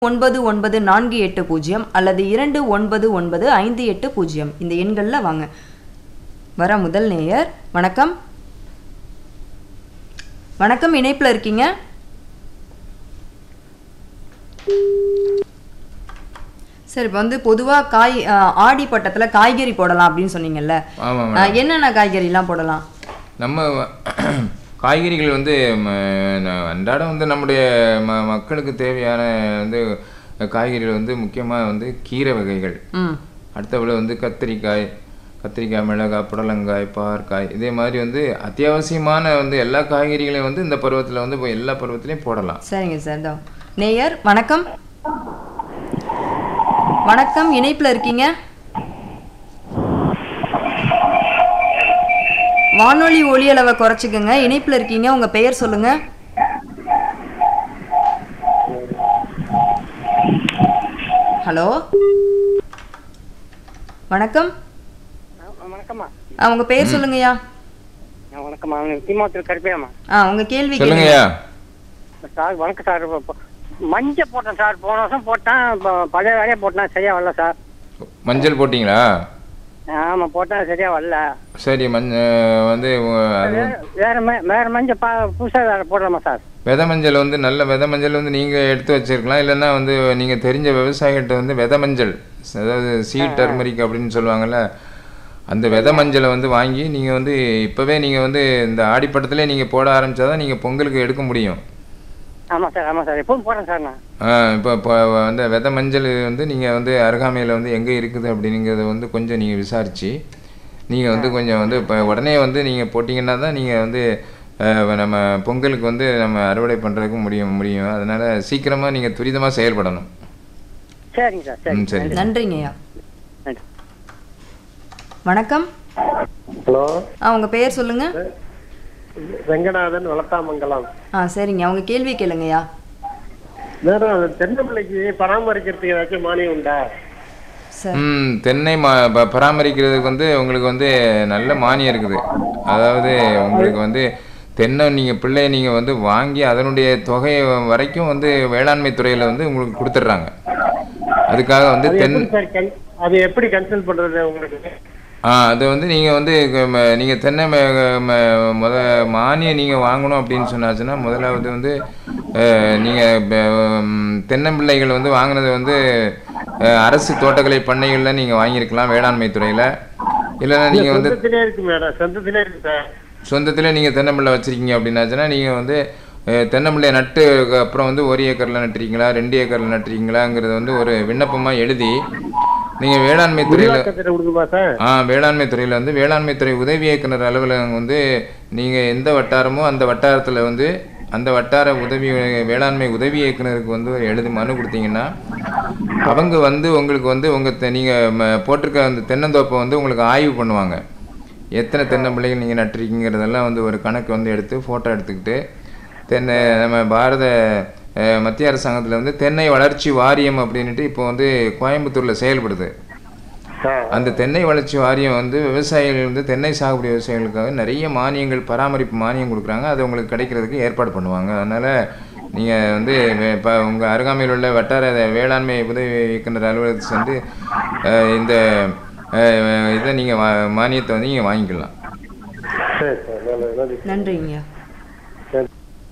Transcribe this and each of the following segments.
ஒன்பது ஒன்பது நான்கு எட்டு பூஜ்ஜியம் அல்லது இரண்டு ஒன்பது ஒன்பது ஐந்து எட்டு பூஜ்ஜியம் இந்த எண்களில் வாங்க வர முதல் நேயர் வணக்கம் வணக்கம் இணைப்பில் இருக்கீங்க சரி இப்போ வந்து பொதுவாக காய் அஹ், ஆடி பட்டத்தில் காய்கறி போடலாம் அப்படின்னு சொன்னீங்கல்ல ஆமாம் அஹ், என்னென்ன காய்கறிலாம் போடலாம் நம்ம காய்கறிகள் வந்து ம, ந- அன்றாடம் வந்து நம்முடைய ம மக்களுக்கு தேவையான வந்து காய்கறிகள் வந்து முக்கியமாக வந்து கீரை வகைகள் ம் அடுத்தபடி வந்து கத்திரிக்காய் கத்திரிக்காய் மிளகாய் புடலங்காய் பாற்காய் இதே மாதிரி வந்து அத்தியாவசியமான வந்து எல்லா காய்கறிகளையும் வந்து இந்த பருவத்தில் வந்து இப்போ எல்லா பருவத்திலையும் போடலாம் சரிங்க சார் இதோ நேயர் வணக்கம் வணக்கம் இணைப்பில் இருக்கீங்க வானொலி ஒலி அளவை குறைச்சிக்கோங்க இணைப்பில் இருக்கீங்க உங்க பெயர் சொல்லுங்க ஹலோ வணக்கம் ஆ, வணக்கம்மா ஆ உங்க பெயர் சொல்லுங்கய்யா ஆ, வணக்கம்மா தீமாத்தூர் கருப்பையாம்மா ஆ உங்க கேள்வி கேளுங்க சொல்லுங்கய்யா சார் வணக்கம் சார் இப்போ- இப்போ மஞ்சள் போட்டேன் சார் போன வருஷம் போட்டேன் இப்போ பழைய வேலையே போட்டேன் சரியா வரல சார் மஞ்சள் போட்டிங்களா ஆமாம் போட்டேன் சரியா வரல சரி மஞ்ச வந்து உ- அது வேற வேற ம- வேற மஞ்சள் பா புதுசாக வேற போடலாமா சார் விதை மஞ்சள் வந்து நல்ல விதை மஞ்சள் வந்து நீங்கள் எடுத்து வச்சிருக்கலாம் இல்லைன்னா வந்து நீங்கள் தெரிஞ்ச விவசாயிகிட்ட வந்து விதை மஞ்சள் அதாவது சீ டர்மரிக் அப்படின்னு சொல்லுவாங்கல்ல அந்த விதை மஞ்சளை வந்து வாங்கி நீங்கள் வந்து இப்போவே நீங்கள் வந்து இந்த ஆடிப்பட்டத்திலே நீங்கள் போட ஆரம்பிச்சாதான் நீங்கள் பொங்கலுக்கு எடுக்க முடியும் ஆமாம் சார் ஆமாம் சார் எப்பவும் போடுறேன் சார் நான் இப்போ இப்போ வந்து விதை மஞ்சள் வந்து நீங்கள் வந்து அருகாமையில் வந்து எங்கே இருக்குது அப்படிங்கிறத வந்து கொஞ்சம் நீங்கள் விசாரித்து நீங்கள் வந்து கொஞ்சம் வந்து இப்போ உடனே வந்து நீங்கள் போட்டிங்கன்னா தான் நீங்கள் வந்து அஹ், நம்ம பொங்கலுக்கு வந்து நம்ம அறுவடை பண்ணுறதுக்கு முடியும் முடியும் அதனால் சீக்கிரமாக நீங்கள் துரிதமாக செயல்படணும் சரிங்க சார் சரி ம் சரி நன்றிங்கய்யா நன்றி வணக்கம் ஹலோ ஆ உங்க பெயர் சொல்லுங்க வெங்கநாதன் வளத்தாமங்கலம் ஆ சரிங்க உங்க கேள்வி கேளுங்கய்யா மேடம் தென்னம்பிள்ளைக்கு பராமரிக்கிறதுக்கு ஏதாச்சும் மானியம் உண்டா சார் ம் தென்னை மா ப- பராமரிக்கிறதுக்கு வந்து உங்களுக்கு வந்து நல்ல மானியம் இருக்குது அதாவது உங்களுக்கு வந்து தென்னை நீங்கள் பிள்ளைய நீங்கள் வந்து வாங்கி அதனுடைய தொகை வரைக்கும் வந்து வேளாண்மை துறையில் வந்து உங்களுக்கு கொடுத்துட்றாங்க அதுக்காக வந்து அது தென் எப்படி சார் கன்- அது எப்படி கன்சல்ட் பண்றது உங்களுக்கு ஆ அது வந்து நீங்கள் வந்து நீங்கள் தென்னை ம- ம- முத மானியம் நீங்கள் வாங்கணும் அப்படின்னு சொன்னாச்சுன்னா முதலாவது வந்து நீங்கள் தென்னம்பிள்ளைகள் வந்து வாங்கினது வந்து அஹ், அரசு தோட்டக்கலை பண்ணைகளில் நீங்கள் வாங்கியிருக்கலாம் வேளாண்மை துறையில் இல்லைன்னா நீங்கள் வந்து சொந்தத்திலே இருக்கு மேடம் சொந்தத்திலே இருக்கு சார் சொந்தத்தில் நீங்கள் தென்னம்பிள்ளை வச்சுருக்கீங்க அப்படின்னாச்சுன்னா நீங்கள் வந்து அஹ், தென்னம்பிள்ளையை நட்டு அப்புறம் வந்து ஒரு ஏக்கரில் நட்டுறீங்களா ரெண்டு ஏக்கரில் நட்டுறீங்களாங்கிறத வந்து ஒரு விண்ணப்பமாக எழுதி நீங்கள் வேளாண்மை துறையில் விரிவாக்கத்திட்ட கொடுக்குமா சார் ஆ வேளாண்மை துறையில் வந்து வேளாண்மை துறை உதவி இயக்குனர் அலுவலகம் வந்து நீங்கள் எந்த வட்டாரமோ அந்த வட்டாரத்தில் வந்து அந்த வட்டார உதவி வேளாண்மை உதவி இயக்குனருக்கு வந்து ஒரு எழுதி மனு கொடுத்தீங்கன்னா அவங்க வந்து உங்களுக்கு வந்து உங்கள் நீங்கள் போட்டிருக்க அந்த தென்னந்தோப்பை வந்து உங்களுக்கு ஆய்வு பண்ணுவாங்க எத்தனை தென்னம்பிள்ளைகள் நீங்கள் நட்டுருக்கீங்கிறதெல்லாம் வந்து ஒரு கணக்கு வந்து எடுத்து ஃபோட்டோ எடுத்துக்கிட்டு தென்னை நம்ம பாரத அஹ், மத்திய அரசாங்கத்தில் வந்து தென்னை வளர்ச்சி வாரியம் அப்படின்ட்டு இப்போ வந்து கோயம்புத்தூரில் செயல்படுது அந்த தென்னை வளர்ச்சி வாரியம் வந்து விவசாயிகள் வந்து தென்னை சாகுபடி விவசாயிகளுக்காக நிறைய மானியங்கள் பராமரிப்பு மானியம் கொடுக்குறாங்க அது உங்களுக்கு கிடைக்கிறதுக்கு ஏற்பாடு பண்ணுவாங்க அதனால் நீங்கள் வந்து இப்போ உங்கள் அருகாமையில் உள்ள வட்டார வேளாண்மை உதவி இயக்குனர் அலுவலகத்துக்கு சென்று அஹ், இந்த அஹ், இதை நீங்கள் மானியத்தை வந்து நீங்கள் வாங்கிக்கலாம் சரி சார் நல்லது நன்றி நன்றிங்கய்யா சரி.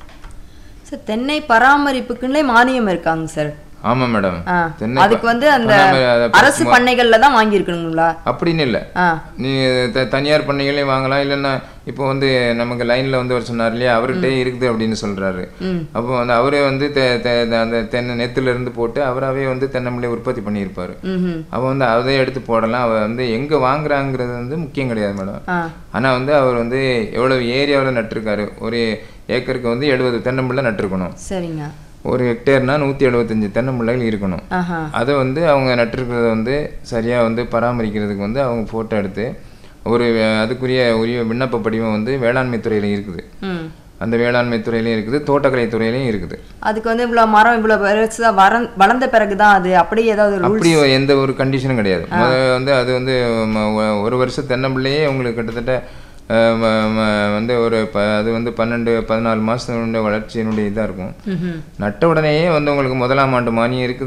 சார் தென்னை பராமரிப்புக்குன்னே மானியம் இருக்காங்க சார் ஆமாம் மேடம் ஆ தென்னை அதுக்கு வந்து அந்த பராமரி- அதை அரசு சும்மா- பண்ணைகள்ல தான் வாங்கியிருக்கணுங்களா அப்படின்னு இல்லை ஆ நீ த தனியார் பண்ணைகளையும் வாங்கலாம் இல்லைன்னா இப்போ வந்து நமக்கு லைனில் வந்து ஒரு சொன்னார் இல்லையா அவர்கிட்டே இருக்குது அப்படின்னு சொல்கிறாரு ம் அப்போ வந்து அவரே வந்து தெ தெ தெ- அந்த தென்னை நெத்துல இருந்து போட்டு அவராகவே வந்து தென்னம்பிள்ளை உற்பத்தி பண்ணியிருப்பாரு ம் அவ வந்து அதை எடுத்து போடலாம் அவ வந்து எங்கே வாங்குறாங்கிறது வந்து முக்கியம் கிடையாது மேடம் ஆ ஆனால் வந்து அவர் வந்து எவ்வளவு ஏரியாவில் நட்டிருக்காரு ஒரு ஏக்கருக்கு வந்து எழுபது தென்னம்பிள்ளை நட்டிருக்கணும் சரிங்க ஒரு ஹெக்டேர்னா நூற்றி எழுபத்தஞ்சு தென்னம்பிள்ளைகள் இருக்கணும் ஆஹா அதை வந்து அவங்க நட்டிருக்கிறத வந்து சரியாக வந்து பராமரிக்கிறதுக்கு வந்து அவங்க ஃபோட்டோ எடுத்து ஒரு அஹ், அதுக்குரிய உரிய விண்ணப்ப படிவம் வந்து வேளாண்மை துறையில் இருக்குது ம் அந்த வேளாண்மை துறையிலையும் இருக்குது தோட்டக்கலை துறையிலையும் இருக்குது அதுக்கு வந்து இவ்வளோ மரம் இவ்வளோ பெருசா வர வளர்ந்த பிறகு தான் அது அப்படி ஏதாவது ரூல்ஸ் அப்படி எந்த ஒரு கண்டிஷனும் கிடையாது முத வந்து அது வந்து ம- ஒ- ஒரு வருஷம் தென்னம்பிள்ளையே உங்களுக்கு கிட்டத்தட்ட அஹ், ம- ம- வந்து ஒரு ப அது வந்து பன்னெண்டு பதினாலு மாதத்தினுடைய வளர்ச்சியினுடைய இதாக இருக்கும் ம்ஹும். நட்ட உடனேயே வந்து உங்களுக்கு முதலாம் ஆண்டு மானியம் இருக்குது